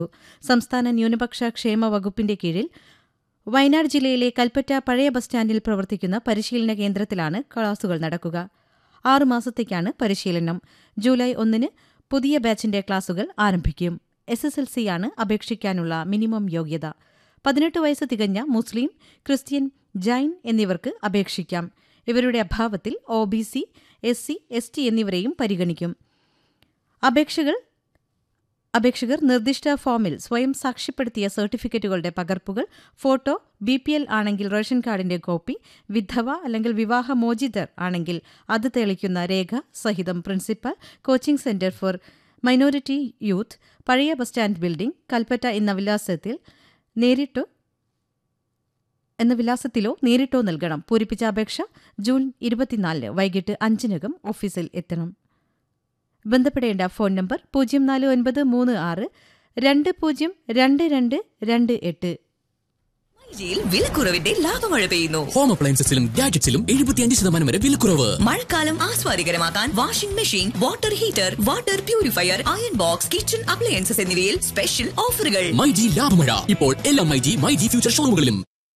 സംസ്ഥാന ന്യൂനപക്ഷ ക്ഷേമ വകുപ്പിന്റെ കീഴിൽ വയനാട് ജില്ലയിലെ കൽപ്പറ്റ പഴയ ബസ് സ്റ്റാൻഡിൽ പ്രവർത്തിക്കുന്ന പരിശീലന കേന്ദ്രത്തിലാണ് ക്ലാസുകൾ നടക്കുക ആറുമാസത്തേക്കാണ് പരിശീലനം ജൂലൈ ഒന്നിന് പുതിയ ബാച്ചിന്റെ ക്ലാസുകൾ ആരംഭിക്കും എസ് എസ് എൽ സിയാണ് അപേക്ഷിക്കാനുള്ള മിനിമം യോഗ്യത പതിനെട്ട് വയസ്സ് തികഞ്ഞ മുസ്ലിം ക്രിസ്ത്യൻ ജൈൻ എന്നിവർക്ക് അപേക്ഷിക്കാം ഇവരുടെ അഭാവത്തിൽ O B C S C S T എന്നിവരെയും പരിഗണിക്കും അപേക്ഷകൾ അപേക്ഷകർ നിർദ്ദിഷ്ട ഫോമിൽ സ്വയം സാക്ഷ്യപ്പെടുത്തിയ സർട്ടിഫിക്കറ്റുകളുടെ പകർപ്പുകൾ ഫോട്ടോ ബി പി എൽ ആണെങ്കിൽ റേഷൻ കാർഡിന്റെ കോപ്പി വിധവ അല്ലെങ്കിൽ വിവാഹമോചിതർ ആണെങ്കിൽ അത് തെളിക്കുന്ന രേഖ സഹിതം principal coaching centre for minority youth പഴയ ബസ് സ്റ്റാൻഡ് ബിൽഡിംഗ് കൽപ്പറ്റ എന്ന വിലാസത്തിൽ നേരിട്ടോ എന്ന വിലാസത്തിലോ നേരിട്ടോ നൽകണം പൂരിപ്പിച്ച അപേക്ഷ ജൂൺ ഇരുപത്തിനാലിന് വൈകിട്ട് അഞ്ചിനകം ഓഫീസിൽ എത്തണം ബന്ധപ്പെടേണ്ട ഫോൺ നമ്പർ പൂജ്യം നാല് ഒൻപത് മൂന്ന് ആറ് രണ്ട് പൂജ്യം രണ്ട് രണ്ട് രണ്ട് എട്ട് മൈജിയിൽ വിലക്കുറവിന്റെ ലാഭമഴ പെയ്യുന്നു ഹോം അപ്ലയൻസസിലും ഗാഡ്ജറ്റ്സിലും എഴുപത്തിയഞ്ച് ശതമാനം വരെ വിലക്കുറവ് മഴക്കാലം ആസ്വാദികരമാക്കാൻ washing machine water heater water purifier iron box kitchen appliances എന്നിവയിൽ സ്പെഷ്യൽ ഓഫറുകൾ മൈജി ലാഭമഴ ഇപ്പോൾ എല്ലാ മൈജി മൈജി ഫ്യൂച്ചർ ഷോറൂമുകളിലും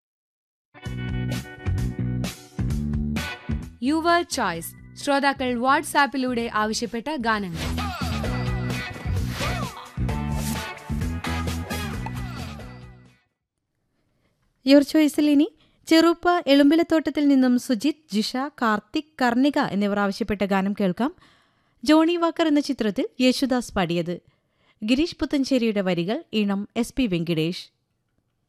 യുവർ ചോയ്സ് ശ്രോതാക്കൾ വാട്സാപ്പിലൂടെ ആവശ്യപ്പെട്ട ഗാനങ്ങൾ യുവർ ചോയ്സിൽ ഇനി ചെറുപ്പ എളുമ്പിലത്തോട്ടത്തിൽ നിന്നും സുജിത് ജിഷ കാർത്തിക് കർണിക എന്നിവർ ആവശ്യപ്പെട്ട ഗാനം കേൾക്കാം ജോണി വാക്കർ എന്ന ചിത്രത്തിൽ യേശുദാസ് പാടിയത് ഗിരീഷ് പുത്തഞ്ചേരിയുടെ വരികൾ ഈണം എസ് പി വെങ്കിടേഷ്